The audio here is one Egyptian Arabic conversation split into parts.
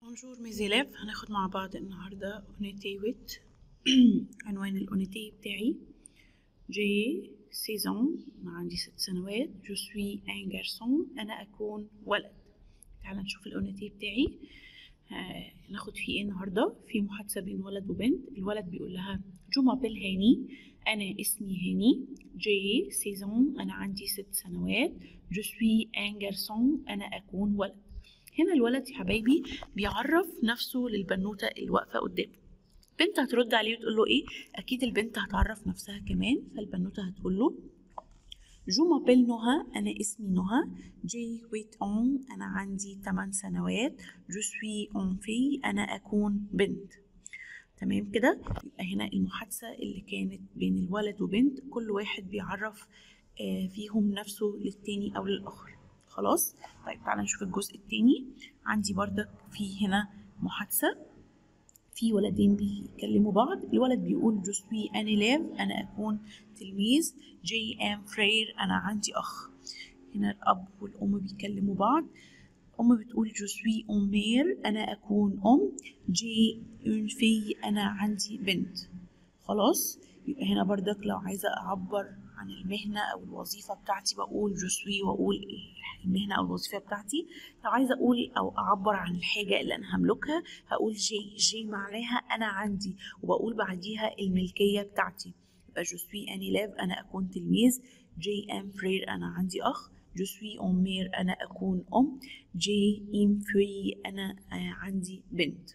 بونجور ميزيلاف هناخد مع بعض النهاردة اونيتي ويت عنوان الاونيتي بتاعي جي سيزون أنا عندي ست سنوات جو سوي ان جارسون أنا أكون ولد تعالى نشوف الاونيتي بتاعي آه ناخد فيه ايه النهاردة في محادثة بين ولد وبنت الولد بيقول لها جو مابيل هاني أنا اسمي هاني جي سيزون أنا عندي ست سنوات جو سوي ان جارسون أنا أكون ولد هنا الولد يا حبايبي بيعرف نفسه للبنوتة اللي واقفة قدامه البنت هترد عليه وتقول له ايه اكيد البنت هتعرف نفسها كمان فالبنوتة هتقول له جو مابيل نهى انا اسمي نهى جي ويت اون انا عندي 8 سنوات جو سوي اون في انا اكون بنت تمام كده يبقى هنا المحادثة اللي كانت بين الولد وبنت كل واحد بيعرف آه فيهم نفسه للتاني او للاخر خلاص طيب تعالى نشوف الجزء التاني عندي بردك في هنا محادثة في ولدين بيكلموا بعض الولد بيقول جو سوي ان إليف انا اكون تلميذ جي ام فرير انا عندي اخ هنا الاب والام بيكلموا بعض ام بتقول جو سوي اون مير انا اكون ام جي اون في انا عندي بنت خلاص يبقى هنا بردك لو عايزه اعبر عن المهنه او الوظيفه بتاعتي بقول جو سوي واقول المهنه او الوظيفه بتاعتي لو عايزه اقول او اعبر عن الحاجه اللي انا هملكها هقول جي جي معناها انا عندي وبقول بعديها الملكيه بتاعتي يبقى جو سوي ان إليف انا اكون تلميذ جي ام فرير انا عندي اخ جو سوي اون مير انا اكون ام جي ام فري انا عندي بنت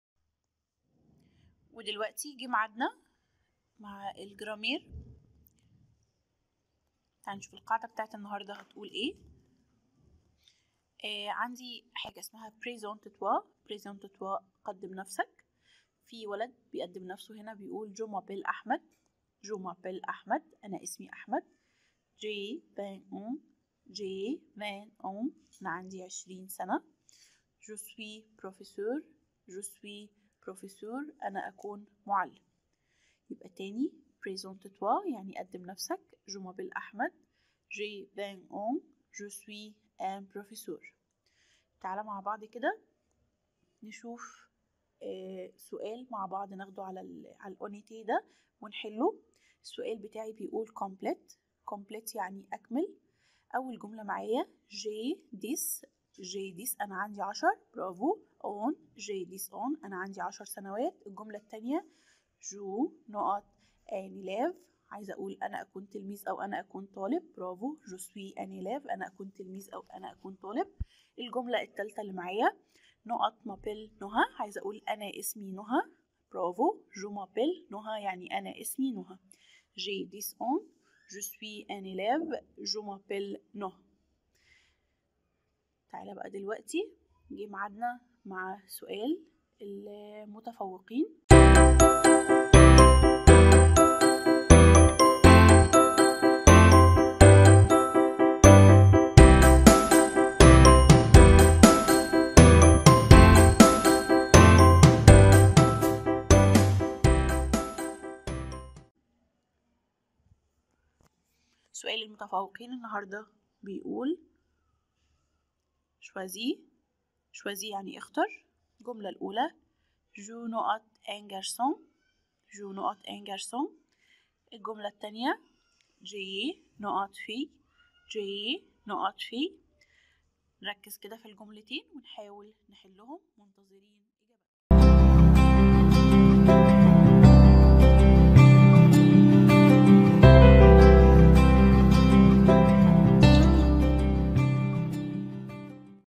ودلوقتي جه ميعادنا مع الجرامير تعال نشوف القاعدة بتاعت النهاردة هتقول ايه آه عندي حاجة اسمها بريزونت توا بريزونت توا قدم نفسك في ولد بيقدم نفسه هنا بيقول جو مابيل أحمد جو مابيل أحمد أنا اسمي أحمد جي فان أون جي فان أون أنا عندي عشرين سنة جو سوي بروفيسور جو سوي بروفيسور أنا أكون معلم يبقى تاني présente toi يعني قدم نفسك جو مابيل أحمد جي 20 ans جو سوي ان بروفيسور تعالى مع بعض كده نشوف آه سؤال مع بعض ناخده على ال على الاونيتي ده ونحله السؤال بتاعي بيقول كومبليت كومبليت يعني أكمل أول جملة معايا جي ديس جي ديس أنا عندي عشر برافو اون جي ديس اون أنا عندي عشر سنوات الجملة التانية جو نقط ان إليف عايزة أقول أنا أكون تلميذ أو أنا أكون طالب برافو جو سوي ان إليف أنا أكون تلميذ أو أنا أكون طالب الجملة التالتة اللي معايا نقط مابيل نهى عايزة أقول أنا اسمي نهى برافو جو مابيل نهى يعني أنا اسمي نهى جي ديس أون جو سوي ان إليف جو مابيل نهى تعالى بقى دلوقتي جه ميعادنا مع سؤال المتفوقين سؤال المتفوقين النهاردة بيقول شوازي شوازي يعني اختر الجملة الأولى جو نقط ان جارسون جو نقط ان جارسون الجملة التانية جي نقط في جي نقط في نركز كده في الجملتين ونحاول نحلهم منتظرين